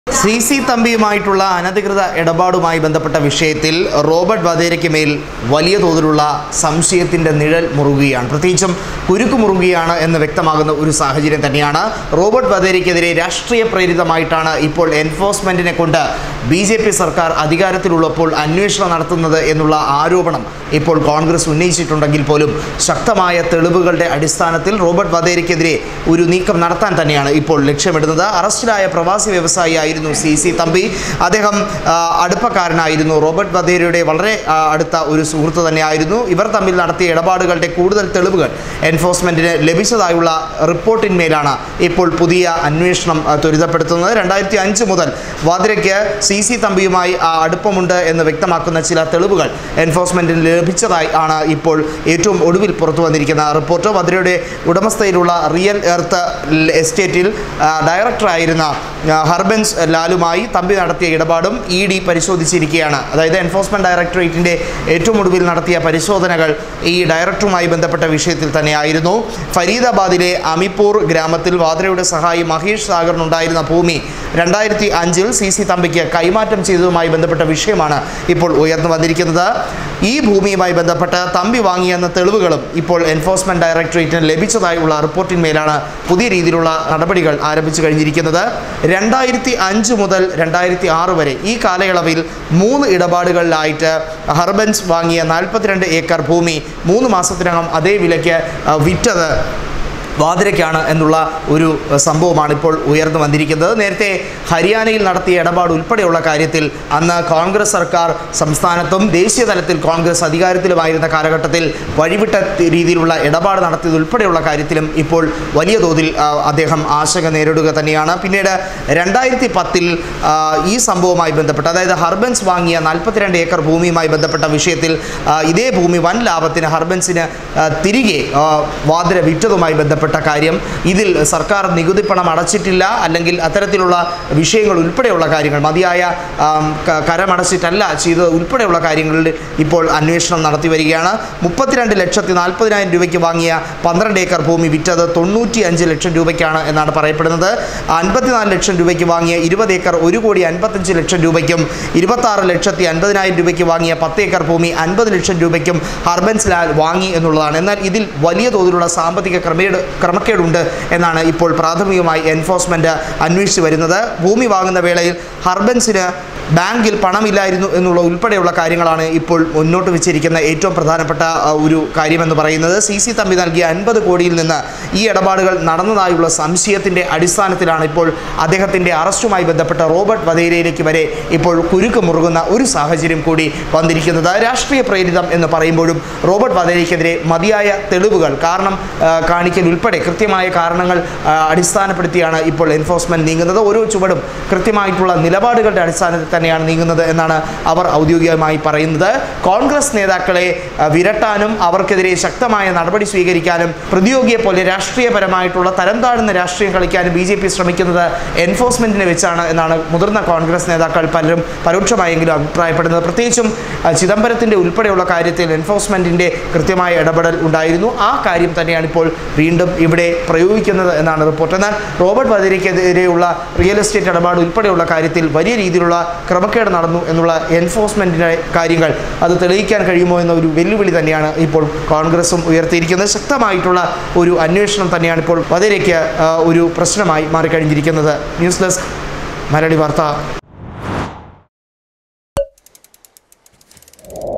C C തമ്പിയുമായിട്ടുള്ള അനധികൃത ഇടപാടുമായി ബന്ധപ്പെട്ട വിഷയത്തിൽ റോബർട്ട് വധേരയ്ക്ക് മേൽ വലിയ തോതിലുള്ള സംശയത്തിൻ്റെ നിഴൽ മുറുകുകയാണ് പ്രത്യേകിച്ചും കുരുക്ക് മുറുകുകയാണ് എന്ന് വ്യക്തമാകുന്ന ഒരു സാഹചര്യം തന്നെയാണ് റോബർട്ട് വധേരയ്ക്കെതിരെ രാഷ്ട്രീയ പ്രേരിതമായിട്ടാണ് ഇപ്പോൾ എൻഫോഴ്സ്മെൻറ്റിനെ കൊണ്ട് ബി ജെ പി സർക്കാർ അധികാരത്തിലുള്ളപ്പോൾ അന്വേഷണം നടത്തുന്നത് എന്നുള്ള ആരോപണം ഇപ്പോൾ കോൺഗ്രസ് ഉന്നയിച്ചിട്ടുണ്ടെങ്കിൽ പോലും ശക്തമായ തെളിവുകളുടെ അടിസ്ഥാനത്തിൽ റോബർട്ട് വധേരയ്ക്കെതിരെ ഒരു നീക്കം നടത്താൻ തന്നെയാണ് ഇപ്പോൾ ലക്ഷ്യമിടുന്നത് അറസ്റ്റിലായ പ്രവാസി വ്യവസായിയായിരുന്നു സി സി തമ്പി അദ്ദേഹം ആ, അടുപ്പക്കാരനായിരുന്നു റോബർട്ട് വധേരയുടെ വളരെ ആ, അടുത്ത ഒരു സുഹൃത്ത് തന്നെയായിരുന്നു ഇവർ തമ്മിൽ നടത്തിയ ഇടപാടുകളുടെ കൂടുതൽ തെളിവുകൾ എൻഫോഴ്സ്മെൻറ്റിന് ലഭിച്ചതായുള്ള റിപ്പോർട്ടിന്മേലാണ് ഇപ്പോൾ പുതിയ അന്വേഷണം ആ, ത്വരിതപ്പെടുത്തുന്നത് രണ്ടായിരത്തി അഞ്ച് മുതൽ വാദ്രയ്ക്ക് സി സി തമ്പിയുമായി ആ, അടുപ്പമുണ്ട് എന്ന് വ്യക്തമാക്കുന്ന ചില തെളിവുകൾ എൻഫോഴ്സ്മെൻറ്റിന് ലഭിച്ചതായി ആണ് ഇപ്പോൾ ഏറ്റവും ഒടുവിൽ പുറത്തു വന്നിരിക്കുന്ന റിപ്പോർട്ട് വദ്രയുടെ ഉടമസ്ഥയിലുള്ള റിയൽ എർത്ത് എസ്റ്റേറ്റിൽ ആ, ഡയറക്ടറായിരുന്ന ആ, ഹർബൻസ് ലാലുമായി തമ്പി നടത്തിയ ഇടപാടും ഇ ഡി പരിശോധിച്ചിരിക്കുകയാണ് അതായത് എൻഫോഴ്സ്മെൻറ്റ് ഡയറക്ടറേറ്റിൻ്റെ ഏറ്റവും ഒടുവിൽ നടത്തിയ പരിശോധനകൾ ഈ ഡയറക്ടറുമായി ബന്ധപ്പെട്ട വിഷയത്തിൽ തന്നെയായിരുന്നു ഫരീദാബാദിലെ അമിപ്പൂർ ഗ്രാമത്തിൽ വാദ്രയുടെ സഹായി മഹേഷ് സാഗറിനുണ്ടായിരുന്ന ഭൂമി രണ്ടായിരത്തി അഞ്ചിൽ സി സി തമ്പിക്ക് കൈമാറ്റം ചെയ്തതുമായി ബന്ധപ്പെട്ട വിഷയമാണ് ഇപ്പോൾ ഉയർന്നു വന്നിരിക്കുന്നത് ഈ ഭൂമിയുമായി ബന്ധപ്പെട്ട് തമ്പി വാങ്ങിയെന്ന തെളിവുകളും ഇപ്പോൾ എൻഫോഴ്സ്മെൻറ്റ് ഡയറക്ടറേറ്റിന് ലഭിച്ചതായുള്ള റിപ്പോർട്ടിന്മേലാണ് പുതിയ രീതിയിലുള്ള നടപടികൾ ആരംഭിച്ചു കഴിഞ്ഞിരിക്കുന്നത് രണ്ടായിരത്തി അഞ്ച് മുതൽ രണ്ടായിരത്തി ആറ് വരെ ഈ കാലയളവിൽ മൂന്ന് ഇടപാടുകളിലായിട്ട് ഹർബൻസ് വാങ്ങിയ നാൽപ്പത്തിരണ്ട് ഏക്കർ ഭൂമി മൂന്ന് മാസത്തിനകം അതേ വിലയ്ക്ക് ആ, വിറ്റത് വാതിരയ്ക്കാണ് എന്നുള്ള ഒരു അഹ്, സംഭവമാണ് ഇപ്പോൾ ഉയർന്നു വന്നിരിക്കുന്നത് നേരത്തെ ഹരിയാനയിൽ നടത്തിയ ഇടപാട് ഉൾപ്പെടെയുള്ള കാര്യത്തിൽ അന്ന് കോൺഗ്രസ് സർക്കാർ സംസ്ഥാനത്തും ദേശീയ തലത്തിൽ കോൺഗ്രസ് അധികാരത്തിലുമായിരുന്ന കാലഘട്ടത്തിൽ വഴിവിട്ട തി- രീതിയിലുള്ള ഇടപാട് നടത്തിയത് ഉൾപ്പെടെയുള്ള കാര്യത്തിലും ഇപ്പോൾ വലിയ തോതിൽ ആ, അദ്ദേഹം ആശങ്ക നേരിടുക തന്നെയാണ് പിന്നീട് രണ്ടായിരത്തി പത്തിൽ ഈ സംഭവവുമായി ബന്ധപ്പെട്ട് അതായത് ഹർബൻസ് വാങ്ങിയ നാൽപ്പത്തിരണ്ട് ഏക്കർ ഭൂമിയുമായി ബന്ധപ്പെട്ട വിഷയത്തിൽ ആ, ഇതേ ഭൂമി വൻ ലാഭത്തിന് ഹർബൻസിന് ആ, തിരികെ ആ, വാതിര വിറ്റതുമായി ബന്ധപ്പെട്ട കാര്യം ഇതിൽ സർക്കാർ നികുതി പണം അടച്ചിട്ടില്ല അല്ലെങ്കിൽ അത്തരത്തിലുള്ള വിഷയങ്ങൾ ഉൾപ്പെടെയുള്ള കാര്യങ്ങൾ മതിയായ ആം, ക- കരമടച്ചിട്ടല്ല ചെയ്തത് ഉൾപ്പെടെയുള്ള കാര്യങ്ങളിൽ ഇപ്പോൾ അന്വേഷണം നടത്തി വരികയാണ് മുപ്പത്തിരണ്ട് ലക്ഷത്തി നാൽപ്പതിനായിരം രൂപയ്ക്ക് വാങ്ങിയ പന്ത്രണ്ട് ഏക്കർ ഭൂമി വിറ്റത് തൊണ്ണൂറ്റി അഞ്ച് ലക്ഷം രൂപയ്ക്കാണ് എന്നാണ് പറയപ്പെടുന്നത് അൻപത്തിനാല് ലക്ഷം രൂപയ്ക്ക് വാങ്ങിയ ഇരുപത് ഏക്കർ ഒരു കോടി അൻപത്തഞ്ച് ലക്ഷം രൂപയ്ക്കും ഇരുപത്താറ് ലക്ഷത്തി അൻപതിനായിരം രൂപയ്ക്ക് വാങ്ങിയ പത്ത് ഏക്കർ ഭൂമി അൻപത് ലക്ഷം രൂപയ്ക്കും ഹർബൻസ് ലാൽ വാങ്ങി എന്നുള്ളതാണ് എന്നാൽ ഇതിൽ വലിയ തോതിലുള്ള സാമ്പത്തിക ക്രമേട് ക്രമക്കേടുണ്ട് എന്നാണ് ഇപ്പോൾ പ്രാഥമികമായി എൻഫോഴ്സ്മെൻറ്റ് അന്വേഷിച്ചു വരുന്നത് ഭൂമി വാങ്ങുന്ന വേളയിൽ ഹർബൻസിന് ബാങ്കിൽ പണമില്ലായിരുന്നു എന്നുള്ള ഉൾപ്പെടെയുള്ള കാര്യങ്ങളാണ് ഇപ്പോൾ മുന്നോട്ട് വെച്ചിരിക്കുന്ന ഏറ്റവും പ്രധാനപ്പെട്ട ആ, ഒരു കാര്യമെന്ന് പറയുന്നത് സി സി തമ്പി നൽകിയ അൻപത് കോടിയിൽ നിന്ന് ഈ ഇടപാടുകൾ നടന്നതായുള്ള സംശയത്തിൻ്റെ അടിസ്ഥാനത്തിലാണ് ഇപ്പോൾ അദ്ദേഹത്തിൻ്റെ അറസ്റ്റുമായി ബന്ധപ്പെട്ട റോബർട്ട് വധേരയിലേക്ക് വരെ ഇപ്പോൾ കുരുക്ക് മുറുകുന്ന ഒരു സാഹചര്യം കൂടി വന്നിരിക്കുന്നത് രാഷ്ട്രീയ പ്രേരിതം എന്ന് പറയുമ്പോഴും റോബർട്ട് വധേരയ്ക്കെതിരെ മതിയായ തെളിവുകൾ കാരണം ആ, കാണിക്കൽ ഉൾപ്പെടെ കൃത്യമായ കാരണങ്ങൾ ആ, അടിസ്ഥാനപ്പെടുത്തിയാണ് ഇപ്പോൾ എൻഫോഴ്സ്മെൻറ്റ് നീങ്ങുന്നത് ഓരോ ചുവടും കൃത്യമായിട്ടുള്ള നിലപാടുകളുടെ അടിസ്ഥാനത്തിൽ തന്നെയാണ് നീങ്ങുന്നത് എന്നാണ് അവർ ഔദ്യോഗികമായി പറയുന്നത് കോൺഗ്രസ് നേതാക്കളെ ആ, വിരട്ടാനും അവർക്കെതിരെ ശക്തമായ നടപടി സ്വീകരിക്കാനും പ്രതിയോഗിയെ പോലെ രാഷ്ട്രീയപരമായിട്ടുള്ള തരം താഴ്ന്ന രാഷ്ട്രീയം കളിക്കാനും ബി ജെ പി ശ്രമിക്കുന്നത് എൻഫോഴ്സ്മെൻറ്റിനെ വെച്ചാണ് എന്നാണ് മുതിർന്ന കോൺഗ്രസ് നേതാക്കൾ പലരും പരോക്ഷമായെങ്കിലും അഭിപ്രായപ്പെടുന്നത് പ്രത്യേകിച്ചും ആ, ചിദംബരത്തിൻ്റെ ഉൾപ്പെടെയുള്ള കാര്യത്തിൽ എൻഫോഴ്സ്മെൻറ്റിൻ്റെ കൃത്യമായ ഇടപെടൽ ഉണ്ടായിരുന്നു ആ കാര്യം തന്നെയാണ് ഇപ്പോൾ വീണ്ടും ഇവിടെ പ്രയോഗിക്കുന്നത് എന്നാണ് റിപ്പോർട്ട് എന്നാൽ റോബർട്ട് വധേരയ്ക്കെതിരെയുള്ള റിയൽ എസ്റ്റേറ്റ് ഇടപാട് ഉൾപ്പെടെയുള്ള കാര്യത്തിൽ വലിയ രീതിയിലുള്ള ക്രമക്കേട് നടന്നു എന്നുള്ള എൻഫോഴ്സ്മെൻറ്റിൻ്റെ കാര്യങ്ങൾ അത് തെളിയിക്കാൻ കഴിയുമോ എന്ന ഒരു വെല്ലുവിളി തന്നെയാണ് ഇപ്പോൾ കോൺഗ്രസും ഉയർത്തിയിരിക്കുന്നത് ശക്തമായിട്ടുള്ള ഒരു അന്വേഷണം തന്നെയാണ് ഇപ്പോൾ വധേരയ്ക്ക് ആ, ഒരു പ്രശ്നമായി മാറിക്കഴിഞ്ഞിരിക്കുന്നത് ന്യൂസ് ഡെസ്ക് മലയാളി വാർത്ത